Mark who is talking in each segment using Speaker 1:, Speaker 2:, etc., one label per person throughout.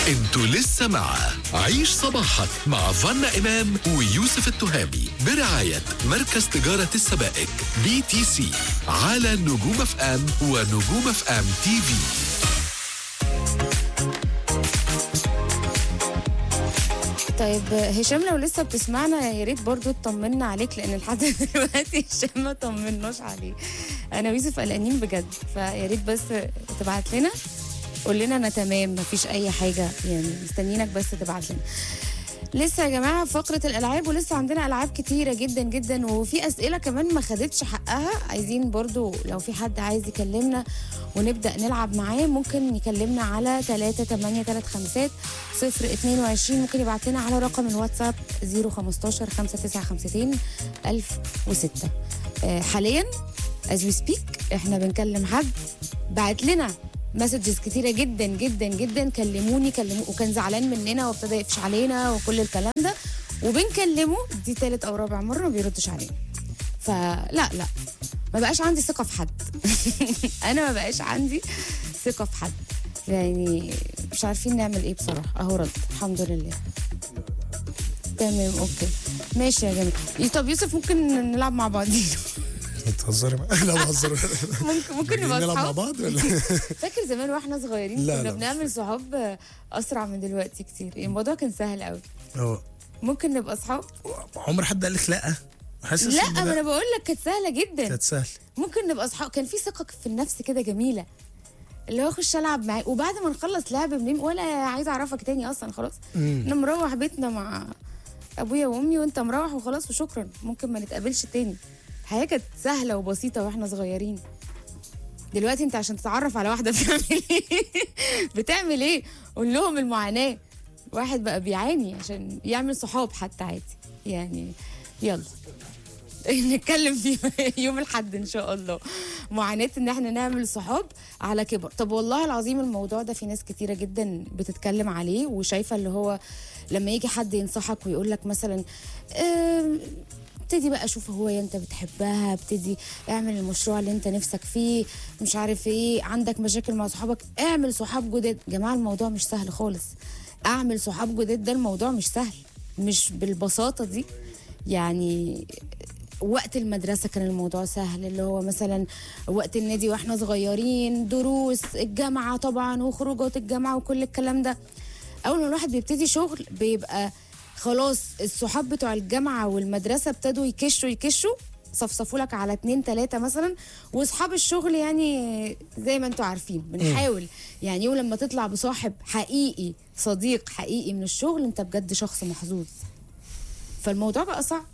Speaker 1: انتوا لسه مع عيش صباحك مع فنا إمام ويوسف التهامي برعاية مركز تجارة السبائك بي تي سي على نجوم اف ام ونجوم اف ام تي في
Speaker 2: طيب هشام لو لسه بتسمعنا يا ريت برضو تطمنا عليك لان لحد دلوقتي هشام ما طمناش عليه انا ويوسف قلقانين بجد فيا ريت بس تبعت لنا قول لنا انا تمام مفيش اي حاجه يعني مستنيينك بس تبعت لنا لسه يا جماعه فقره الالعاب ولسه عندنا العاب كتيره جدا جدا وفي اسئله كمان ما خدتش حقها عايزين برضو لو في حد عايز يكلمنا ونبدا نلعب معاه ممكن يكلمنا على 3 8 3 5 0 22 ممكن يبعت لنا على رقم الواتساب 015 5952 1006 آه، حاليا as we speak احنا بنكلم حد بعت لنا مسجز كتيره جدا جدا جدا كلموني كلموا وكان زعلان مننا وابتدى يقفش علينا وكل الكلام ده وبنكلمه دي تالت او رابع مره ما بيردش علينا فلا لا ما بقاش عندي ثقه في حد انا ما بقاش عندي ثقه في حد يعني مش عارفين نعمل ايه بصراحه اهو رد الحمد لله تمام اوكي ماشي يا جميل طب يوسف ممكن نلعب مع بعضينا
Speaker 3: بتهزري معايا؟ لا بهزر
Speaker 2: ممكن ممكن نبقى
Speaker 3: نلعب مع
Speaker 2: اصحاب
Speaker 3: بعض ولا
Speaker 2: فاكر زمان واحنا صغيرين
Speaker 3: لا،
Speaker 2: كنا
Speaker 3: لا.
Speaker 2: بنعمل صحاب اسرع من دلوقتي كتير الموضوع كان سهل قوي
Speaker 3: هو
Speaker 2: ممكن نبقى اصحاب
Speaker 3: عمر حد قال لك لا حاسس
Speaker 2: لا
Speaker 3: إن
Speaker 2: ما انا بقول لك كانت سهله جدا
Speaker 3: كانت سهل
Speaker 2: ممكن نبقى اصحاب كان في ثقه في النفس كده جميله اللي هو اخش العب معاه وبعد ما نخلص لعب بنم ولا عايزه اعرفك تاني اصلا خلاص انا مروح بيتنا مع ابويا وامي وانت مروح وخلاص وشكرا ممكن ما نتقابلش تاني الحياه كانت سهله وبسيطه واحنا صغيرين دلوقتي انت عشان تتعرف على واحده بتعمل ايه بتعمل ايه قول لهم المعاناه واحد بقى بيعاني عشان يعمل صحاب حتى عادي يعني يلا نتكلم فيه يوم الاحد ان شاء الله معاناه ان احنا نعمل صحاب على كبر طب والله العظيم الموضوع ده في ناس كتيره جدا بتتكلم عليه وشايفه اللي هو لما يجي حد ينصحك ويقول لك مثلا آم، ابتدي بقى شوف هواية انت بتحبها ابتدي اعمل المشروع اللي انت نفسك فيه مش عارف ايه عندك مشاكل مع صحابك اعمل صحاب جداد جماعة الموضوع مش سهل خالص اعمل صحاب جداد ده الموضوع مش سهل مش بالبساطة دي يعني وقت المدرسة كان الموضوع سهل اللي هو مثلا وقت النادي واحنا صغيرين دروس الجامعة طبعا وخروجات الجامعة وكل الكلام ده أول ما الواحد بيبتدي شغل بيبقى خلاص الصحاب بتوع الجامعة والمدرسة ابتدوا يكشوا يكشوا صفصفوا لك على اتنين تلاتة مثلا واصحاب الشغل يعني زي ما انتوا عارفين بنحاول يعني يوم لما تطلع بصاحب حقيقي صديق حقيقي من الشغل انت بجد شخص محظوظ فالموضوع بقى صعب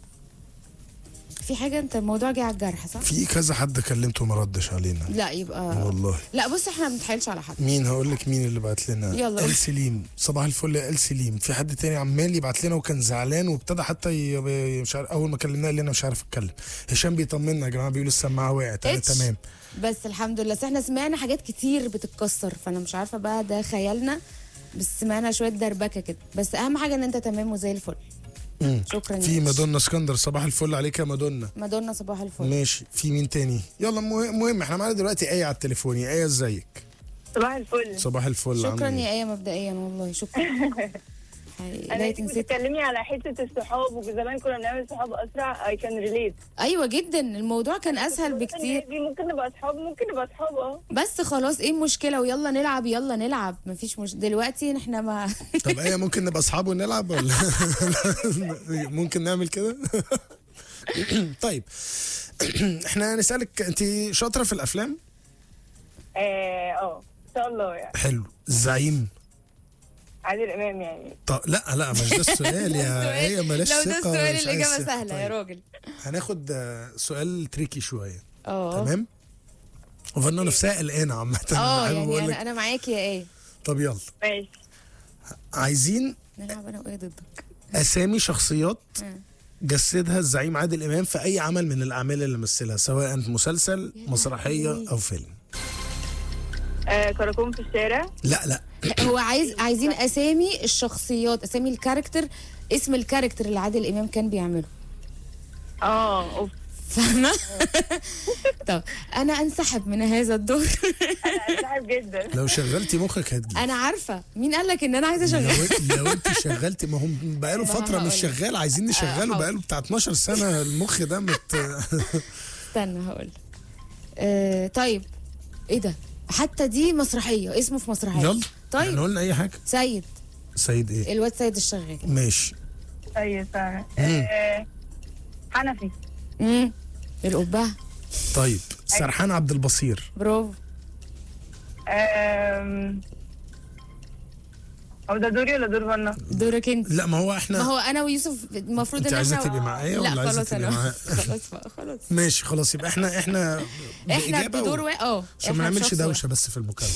Speaker 2: في حاجة انت الموضوع جه على الجرح صح؟
Speaker 3: في كذا حد كلمته ما ردش علينا
Speaker 2: لا يبقى
Speaker 3: والله
Speaker 2: لا بص احنا ما بنتحايلش على حد
Speaker 3: مين هقول لك مين اللي بعت لنا
Speaker 2: يلا.
Speaker 3: ال سليم صباح الفل يا ال سليم في حد تاني عمال يبعت لنا وكان زعلان وابتدى حتى ي... مش عارف اول ما كلمناه قال لنا مش عارف اتكلم هشام بيطمنا يا جماعه بيقول السماعه وقعت انا
Speaker 2: اتش.
Speaker 3: تمام
Speaker 2: بس الحمد لله بس احنا سمعنا حاجات كتير بتتكسر فانا مش عارفه بقى ده خيالنا بس سمعنا شويه دربكه كده بس اهم حاجه ان انت تمام وزي الفل
Speaker 3: مم.
Speaker 2: شكرا يا
Speaker 3: في
Speaker 2: اتش.
Speaker 3: مادونا اسكندر صباح الفل عليك يا مادونا
Speaker 2: مادونا صباح الفل
Speaker 3: ماشي في مين تاني يلا مهم, مهم احنا معانا دلوقتي ايه على التليفون يا ايه ازيك
Speaker 4: صباح الفل
Speaker 3: صباح الفل
Speaker 2: شكرا
Speaker 3: عامل
Speaker 2: يا
Speaker 3: ايه
Speaker 2: ايه مبدئيا والله شكرا
Speaker 4: انا
Speaker 2: لا
Speaker 4: انت
Speaker 2: نسيت
Speaker 4: بتتكلمي على حته الصحاب وزمان كنا بنعمل صحاب اسرع اي كان ريليت
Speaker 2: ايوه جدا الموضوع كان اسهل بكتير
Speaker 4: ممكن نبقى اصحاب ممكن نبقى اصحاب اه
Speaker 2: بس خلاص ايه المشكله ويلا نلعب يلا نلعب مفيش مش دلوقتي احنا ما
Speaker 3: طب ايه ممكن نبقى اصحاب ونلعب ولا ممكن نعمل كده طيب احنا هنسالك انت شاطره في الافلام
Speaker 4: اه اه ان شاء الله يعني
Speaker 3: حلو الزعيم
Speaker 4: عادل امام يعني
Speaker 3: طب لا لا مش ده السؤال يا هي ملاش
Speaker 2: لو
Speaker 3: ثقه
Speaker 2: ده السؤال
Speaker 3: مش عايز
Speaker 2: الاجابه
Speaker 3: ثقة.
Speaker 2: سهله يا
Speaker 3: طيب.
Speaker 2: راجل
Speaker 3: هناخد آه، سؤال تريكي شويه
Speaker 2: اه
Speaker 3: تمام وفنانة نفسها قلقانه عامه
Speaker 2: اه
Speaker 3: أنا حابب
Speaker 2: يعني
Speaker 3: أقول
Speaker 2: انا
Speaker 3: لك.
Speaker 2: انا معاك يا ايه
Speaker 3: طب يلا
Speaker 4: ماشي
Speaker 3: عايزين
Speaker 2: نلعب انا وايه ضدك
Speaker 3: اسامي شخصيات
Speaker 2: مم.
Speaker 3: جسدها الزعيم عادل امام في اي عمل من الاعمال اللي مثلها سواء مسلسل
Speaker 2: يا
Speaker 3: مسرحيه
Speaker 2: لهوي.
Speaker 3: او فيلم
Speaker 4: آه كراكون في الشارع
Speaker 3: لا لا
Speaker 2: هو عايز عايزين اسامي الشخصيات اسامي الكاركتر اسم الكاركتر اللي عادل امام كان بيعمله
Speaker 4: اه اوف
Speaker 2: فاهمه طب انا انسحب من هذا الدور
Speaker 4: انا انسحب جدا
Speaker 3: لو شغلتي مخك هتجي
Speaker 2: انا عارفه مين قال لك ان انا عايزه اشغل
Speaker 3: لو, لو انت شغلتي ما هم بقاله
Speaker 2: ما
Speaker 3: فتره
Speaker 2: هقول
Speaker 3: مش
Speaker 2: لك.
Speaker 3: شغال عايزين نشغله
Speaker 2: حاضر.
Speaker 3: بقاله بتاع 12 سنه المخ ده مت
Speaker 2: استنى هقول آه طيب ايه ده حتى دي مسرحيه اسمه في مسرحيه
Speaker 3: يلا
Speaker 2: طيب
Speaker 3: احنا قلنا اي حاجه
Speaker 2: سيد
Speaker 3: سيد ايه
Speaker 2: الواد سيد الشغال
Speaker 3: ماشي
Speaker 4: طيب فعلا آه، حنفي
Speaker 2: امم القبعه
Speaker 3: طيب سرحان عبد البصير
Speaker 2: برافو
Speaker 4: آم، هو ده دوري ولا دور فنا؟
Speaker 2: دورك انت
Speaker 3: لا ما هو
Speaker 2: ما
Speaker 3: احنا
Speaker 2: هو انا ويوسف المفروض
Speaker 3: انت
Speaker 2: ان
Speaker 3: عايزة
Speaker 2: احنا
Speaker 3: تبقي معايا
Speaker 2: لا
Speaker 3: ولا عايزة
Speaker 2: خلاص
Speaker 3: تبقي
Speaker 2: انا
Speaker 3: معايا؟
Speaker 2: خلاص بقى خلاص
Speaker 3: ماشي خلاص يبقى احنا احنا
Speaker 2: احنا
Speaker 3: بإجابة
Speaker 2: بدور
Speaker 3: و-
Speaker 2: واحد اه
Speaker 3: عشان ما
Speaker 2: إحنا
Speaker 3: نعملش
Speaker 2: بشخص
Speaker 3: دوشه بس في المكالمه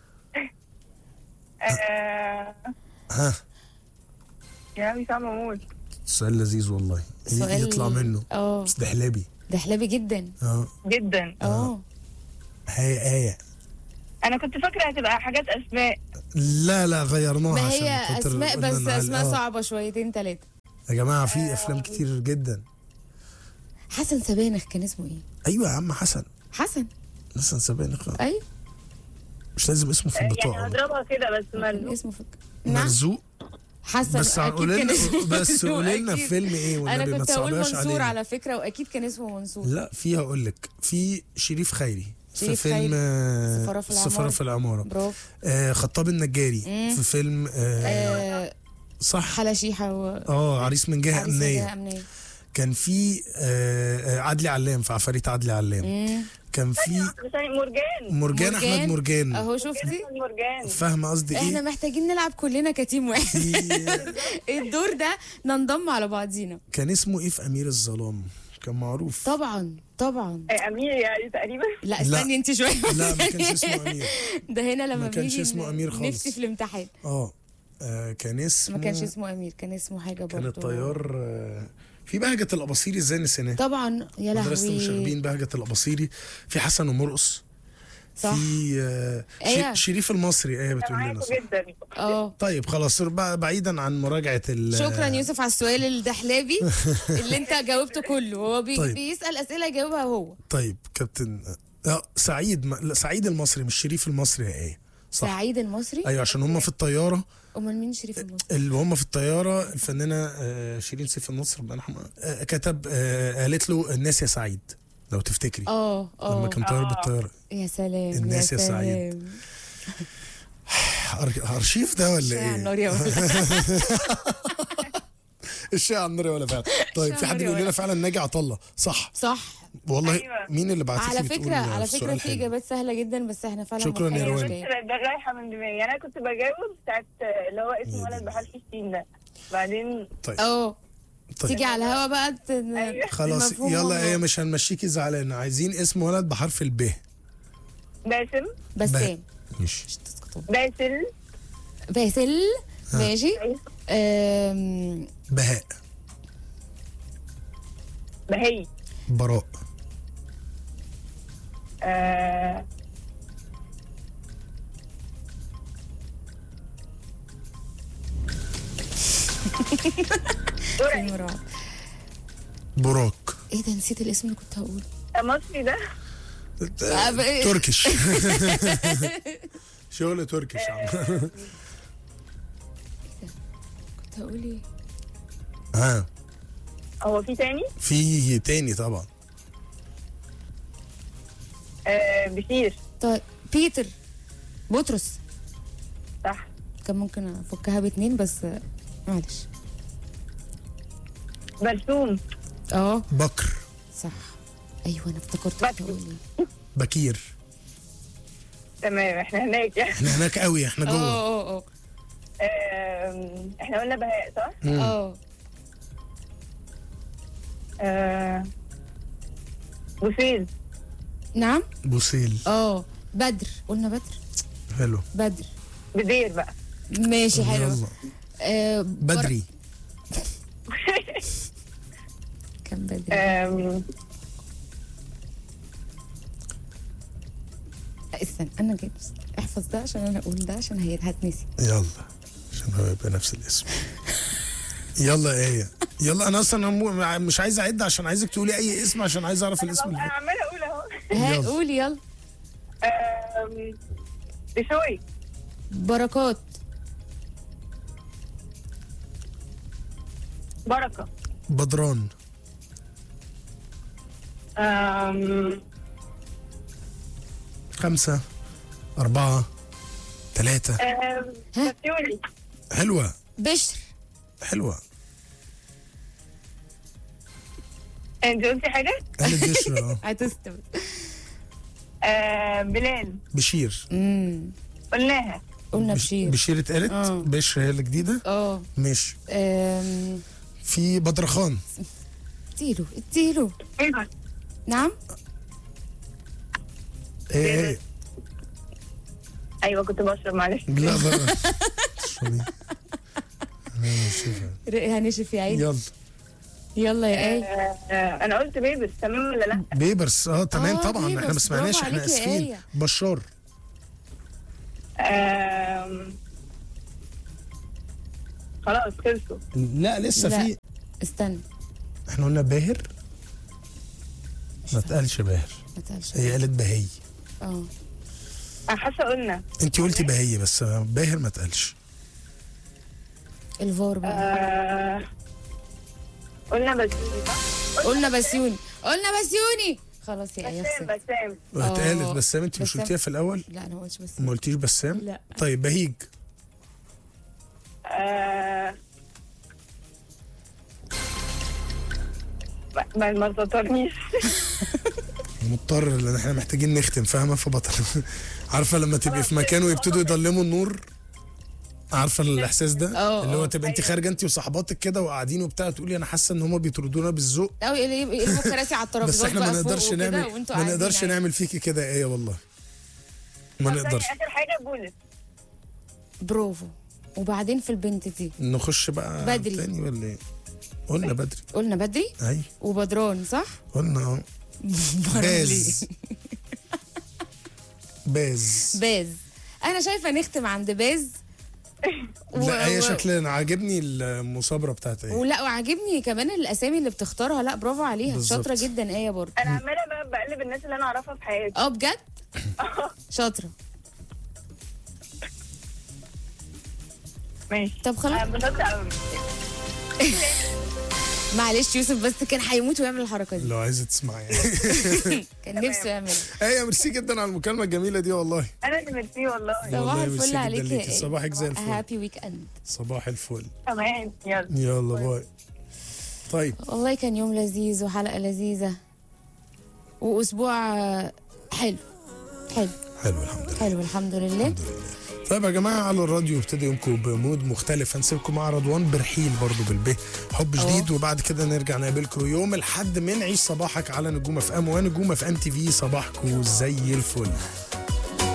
Speaker 4: آه،
Speaker 3: ها
Speaker 4: يا لهوي صعب اموت
Speaker 3: سؤال لذيذ والله ي-
Speaker 2: سؤال-
Speaker 3: يطلع منه
Speaker 2: اه
Speaker 3: بس ده حلابي
Speaker 2: ده حلابي جدا
Speaker 3: اه
Speaker 4: جدا
Speaker 2: اه
Speaker 3: هي ايه
Speaker 4: انا كنت فاكره هتبقى حاجات اسماء
Speaker 3: لا لا غيرناها
Speaker 2: ما
Speaker 3: عشان
Speaker 2: هي
Speaker 3: خاطر
Speaker 2: اسماء
Speaker 3: قلنا
Speaker 2: بس
Speaker 3: إن على-
Speaker 2: اسماء
Speaker 3: آه.
Speaker 2: صعبه شويتين ثلاثه
Speaker 3: يا جماعه في افلام كتير جدا
Speaker 2: حسن سبانخ كان اسمه ايه
Speaker 3: ايوه يا عم حسن
Speaker 2: حسن
Speaker 3: حسن سبانخ
Speaker 2: ايوه
Speaker 3: مش لازم اسمه في
Speaker 4: يعني
Speaker 3: البطاقه
Speaker 4: هضربها كده بس
Speaker 2: كان
Speaker 4: مرزوق
Speaker 2: اسمه فك... نعم
Speaker 3: مرزوق
Speaker 2: حسن
Speaker 3: بس
Speaker 2: أكيد
Speaker 3: قولي
Speaker 2: كان
Speaker 3: لنا
Speaker 2: اسمه
Speaker 3: بس
Speaker 2: منصور،
Speaker 3: قولي لنا
Speaker 2: أكيد.
Speaker 3: فيلم ايه والنبي
Speaker 2: انا
Speaker 3: ما
Speaker 2: كنت هقول
Speaker 3: تصعبهاش
Speaker 2: منصور
Speaker 3: علينا
Speaker 2: على فكره واكيد كان اسمه منصور
Speaker 3: لا في هقول لك في شريف خيري في
Speaker 2: شريف
Speaker 3: فيلم
Speaker 2: خيري.
Speaker 3: آه،
Speaker 2: السفارة في
Speaker 3: السفارة
Speaker 2: العمارة.
Speaker 3: في العمارة
Speaker 2: برافو
Speaker 3: آه خطاب النجاري
Speaker 2: مم.
Speaker 3: في فيلم آه
Speaker 2: آه
Speaker 3: صح
Speaker 2: حلا شيحه و
Speaker 3: اه عريس من جهة
Speaker 2: عريس
Speaker 3: أمنية
Speaker 2: وجهة أمنية
Speaker 3: كان في آه آه، عدلي علام في عفاريت عدلي علام
Speaker 2: مم.
Speaker 3: كان في
Speaker 4: ثاني مرجان
Speaker 3: مرجان احمد مرجان
Speaker 2: اهو شفتي
Speaker 4: احمد مرجان
Speaker 3: فاهمه قصدي
Speaker 2: احنا
Speaker 3: ايه
Speaker 2: محتاجين نلعب كلنا كتيم واحد
Speaker 3: في
Speaker 2: الدور ده ننضم على بعضينا
Speaker 3: كان اسمه ايه في امير الظلام كان معروف
Speaker 2: طبعا طبعا
Speaker 4: آه، امير يعني تقريبا
Speaker 2: لا استني انت شويه
Speaker 3: لا ما كانش اسمه امير
Speaker 2: ده هنا لما
Speaker 3: ما كانش
Speaker 2: بنيجي
Speaker 3: اسمه أمير خالص.
Speaker 2: نفسي في الامتحان
Speaker 3: اه آه، كان اسمه
Speaker 2: ما كانش اسمه امير كان اسمه حاجه برضه
Speaker 3: كان الطيار آه، في بهجة الأباصيري ازاي نسيناه
Speaker 2: طبعا يا
Speaker 3: مدرسة
Speaker 2: لهوي
Speaker 3: المشاغبين بهجة الأباصيري في حسن ومرقص
Speaker 2: صح
Speaker 3: في آه،
Speaker 2: آية.
Speaker 3: ش- شريف المصري ايه
Speaker 4: انا
Speaker 3: بتقول لنا
Speaker 4: معاكم
Speaker 3: صح
Speaker 4: جدا
Speaker 2: اه
Speaker 3: طيب خلاص ب- بعيدا عن مراجعة ال
Speaker 2: شكرا يوسف على السؤال الدحلابي اللي انت جاوبته كله هو بي
Speaker 3: طيب.
Speaker 2: بيسال اسئله يجاوبها هو
Speaker 3: طيب كابتن اه سعيد م... لا سعيد المصري مش شريف المصري يا ايه صح
Speaker 2: سعيد المصري
Speaker 3: ايوه عشان هم في الطياره
Speaker 2: امال مين شريف المصري
Speaker 3: اللي هم في الطياره الفنانه آه، شيرين سيف النصر ربنا يرحمها آه، كتب آه، قالت له الناس يا سعيد لو تفتكري
Speaker 2: اه اه
Speaker 3: لما كان طيار بالطياره
Speaker 2: يا سلام
Speaker 3: الناس يا
Speaker 2: يا
Speaker 3: سعيد.
Speaker 2: سلام
Speaker 3: أر- ارشيف ده ولا
Speaker 2: شاي على
Speaker 3: ايه؟
Speaker 2: النار يا ولد
Speaker 3: الشاي على النار ولا فعلا طيب في
Speaker 2: على
Speaker 3: حد
Speaker 2: النار
Speaker 3: بيقول
Speaker 2: يا
Speaker 3: لنا فعلا ناجي عطا الله صح
Speaker 2: صح
Speaker 3: والله
Speaker 4: أيوة.
Speaker 3: مين اللي بعت
Speaker 2: على فكره على فكره في اجابات سهله جدا بس احنا فعلا
Speaker 3: شكراً
Speaker 2: ما
Speaker 3: يا
Speaker 2: خدناش
Speaker 3: روان.
Speaker 2: بالنا.
Speaker 4: ده رايحه من دماغي انا كنت بجاوب بتاعت اللي هو اسمه ولد بحرف السين ده بعدين
Speaker 3: طيب
Speaker 2: اه
Speaker 3: طيب
Speaker 2: تيجي على الهوا بقى ت-
Speaker 4: أيوة.
Speaker 3: خلاص
Speaker 2: المفهوم
Speaker 3: يلا
Speaker 2: والله.
Speaker 3: ايه مش هنمشيكي زعلانه عايزين اسم ولد بحرف الب
Speaker 4: باسم
Speaker 2: بسام
Speaker 3: ماشي
Speaker 2: مش تسقطوا.
Speaker 4: باسل
Speaker 2: باسل ماشي
Speaker 4: أيوة.
Speaker 2: أم،
Speaker 3: بهاء
Speaker 4: بهي
Speaker 3: براء
Speaker 4: آه
Speaker 2: فيلم رعب
Speaker 3: براك
Speaker 2: ايه ده نسيت الاسم اللي كنت هقوله
Speaker 4: مصري ده
Speaker 2: آه، ب-
Speaker 3: تركش شغل تركش يا عم
Speaker 2: كنت هقول ايه
Speaker 3: ها
Speaker 4: هو في تاني
Speaker 3: في تاني طبعا
Speaker 4: آه بشير
Speaker 2: طيب بيتر بطرس
Speaker 4: صح
Speaker 2: كان ممكن افكها باتنين بس آه، معلش
Speaker 4: برسوم
Speaker 2: اه
Speaker 3: بكر
Speaker 2: صح ايوه انا افتكرت كنت
Speaker 4: بكر.
Speaker 2: هقول ايه
Speaker 3: بكير
Speaker 4: تمام احنا هناك يعني
Speaker 3: احنا هناك قوي احنا
Speaker 2: اه
Speaker 3: جوه
Speaker 2: اه اه
Speaker 4: آم، احنا قلنا بهاء صح؟
Speaker 2: اه
Speaker 4: آه، بوسيل
Speaker 2: نعم
Speaker 3: بوسيل
Speaker 2: اه بدر قلنا بدر
Speaker 3: حلو
Speaker 2: بدر
Speaker 4: بدير بقى
Speaker 2: ماشي حلو
Speaker 3: يلا
Speaker 2: آه بر-
Speaker 3: بدري
Speaker 2: كان بدري
Speaker 4: آم،
Speaker 2: استنى انا جايب احفظ ده عشان انا اقول ده عشان هي هتنسي
Speaker 3: يلا عشان هو يبقى نفس الاسم يلا ايه يلا انا اصلا مو- مش عايز اعد عشان عايزك تقولي اي اسم عشان عايز اعرف الاسم
Speaker 4: انا
Speaker 3: اللي
Speaker 4: عماله اقول اهو
Speaker 2: ها
Speaker 3: يلا.
Speaker 2: قولي يلا
Speaker 4: آم، بشوي
Speaker 2: بركات
Speaker 4: بركه
Speaker 3: بدران
Speaker 4: آم،
Speaker 3: خمسة أربعة ثلاثة
Speaker 4: آم، بسيوني
Speaker 3: حلوة
Speaker 2: بشر
Speaker 3: حلوة
Speaker 4: انت قلتي حاجه؟
Speaker 3: قالت بشرى اه
Speaker 2: هتستوي
Speaker 4: آم، بلال
Speaker 3: بشير
Speaker 2: امم
Speaker 4: قلناها
Speaker 2: قلنا
Speaker 3: بش-
Speaker 2: بشير
Speaker 3: بشير اتقالت
Speaker 2: آه.
Speaker 3: بشر هي الجديدة
Speaker 2: اه
Speaker 3: ماشي
Speaker 2: أم،
Speaker 3: في بدرخان
Speaker 2: اديله اديله
Speaker 4: ايه ده؟
Speaker 2: نعم
Speaker 3: ايه ايه
Speaker 4: ايوه كنت بشرب معلش
Speaker 3: لا بقى اشربي. أنا مش شايفها.
Speaker 2: رقها نشف يا عيني
Speaker 3: يلا
Speaker 2: يلا يا ايه
Speaker 4: آه، آه، انا قلت بيبس تمام ولا لا؟
Speaker 3: بيبرس اه تمام
Speaker 2: آه،
Speaker 3: طبعا احنا ما
Speaker 2: بيبرس،
Speaker 3: سمعناش
Speaker 2: برافو
Speaker 3: احنا
Speaker 2: عليكي يا
Speaker 3: اسفين
Speaker 2: آية.
Speaker 3: بشار
Speaker 4: آم، خلاص خلصوا
Speaker 3: لا لسه
Speaker 2: لا.
Speaker 3: في
Speaker 2: استنى
Speaker 3: احنا قلنا باهر ما تقالش باهر
Speaker 2: ما تقلش
Speaker 3: هي قالت بهي
Speaker 2: اه
Speaker 4: انا حاسه قلنا
Speaker 3: انت قلتي بهي بس باهر ما تقالش
Speaker 2: الفار بقى
Speaker 4: آه، قلنا بس صح؟
Speaker 2: قلنا بسيوني قلنا بسيوني خلاص يا ايه
Speaker 4: بسام
Speaker 2: خسرت.
Speaker 4: بسام
Speaker 3: اتقالت
Speaker 2: آه.
Speaker 3: بسام انت مش
Speaker 2: بسام.
Speaker 3: قلتيها في الاول
Speaker 2: لا انا ما قلتش بس
Speaker 3: ما قلتيش بسام
Speaker 2: لا.
Speaker 3: طيب بهيج
Speaker 4: آه، ما- ما ما تطرنيش
Speaker 3: مضطر لان احنا محتاجين نختم فاهمه فبطل عارفه لما تبقي في مكان ويبتدوا يضلموا النور عارفه الاحساس ده
Speaker 2: اه،
Speaker 3: اللي هو
Speaker 2: اه.
Speaker 3: تبقى انت خارجه انت وصاحباتك كده وقاعدين وبتاع تقولي انا حاسه ان هم بيطردونا بالذوق
Speaker 2: او يقلبوا كراسي على الترابيزات
Speaker 3: بس احنا ما
Speaker 2: بقى فوق
Speaker 3: نقدرش
Speaker 2: وكده
Speaker 3: نعمل
Speaker 2: وانتوا
Speaker 3: ما
Speaker 2: قاعدين
Speaker 3: نقدرش
Speaker 2: عادي.
Speaker 3: نعمل فيكي كده ايه والله ما نقدرش
Speaker 4: اخر حاجه بولس
Speaker 2: برافو وبعدين في البنت دي
Speaker 3: نخش بقى
Speaker 2: بدري.
Speaker 3: تاني ولا ايه قلنا بدري
Speaker 2: قلنا بدري
Speaker 3: اي
Speaker 2: وبدران صح؟
Speaker 3: قلنا اهو باز باز
Speaker 2: باز انا شايفه نختم عند باز
Speaker 3: لا هي
Speaker 2: و-
Speaker 3: شكلنا عاجبني المصابره بتاعت ايه
Speaker 2: ولا وعاجبني كمان الاسامي اللي بتختارها لا برافو عليها
Speaker 3: بالظبط.
Speaker 2: شاطره جدا ايه برضه
Speaker 4: انا عماله بقى بقلب الناس اللي انا اعرفها في حياتي
Speaker 2: اه بجد شاطره
Speaker 4: ماشي
Speaker 2: طب خلاص.
Speaker 4: انا انبسطت قوي
Speaker 2: معلش يوسف بس كان هيموت ويعمل الحركه دي
Speaker 3: لو عايزه تسمعي
Speaker 2: كان نفسه يعمل
Speaker 3: ايه ميرسي جدا على المكالمه الجميله دي والله
Speaker 4: انا اللي ميرسي والله
Speaker 3: والله
Speaker 2: صباح
Speaker 3: ميرسي
Speaker 2: الفل
Speaker 3: جدا
Speaker 2: عليك
Speaker 3: ليكي.
Speaker 2: يا
Speaker 3: صباحك زي الفل.
Speaker 2: هابي ويك اند
Speaker 3: صباح الفل
Speaker 4: تمام يلا
Speaker 3: يلا باي طيب
Speaker 2: والله كان يوم لذيذ وحلقه لذيذه واسبوع آه، حلو حلو
Speaker 3: حلو الحمد لله
Speaker 2: حلو الحمد لله
Speaker 3: طيب يا جماعه على الراديو ابتدى يومكم بمود مختلف هنسيبكم مع رضوان برحيل برضو بالبه حب جديد وبعد كده نرجع نقابلكم يوم الحد من عيش صباحك على نجوم اف ام ونجوم اف ام تي في صباحكم زي الفل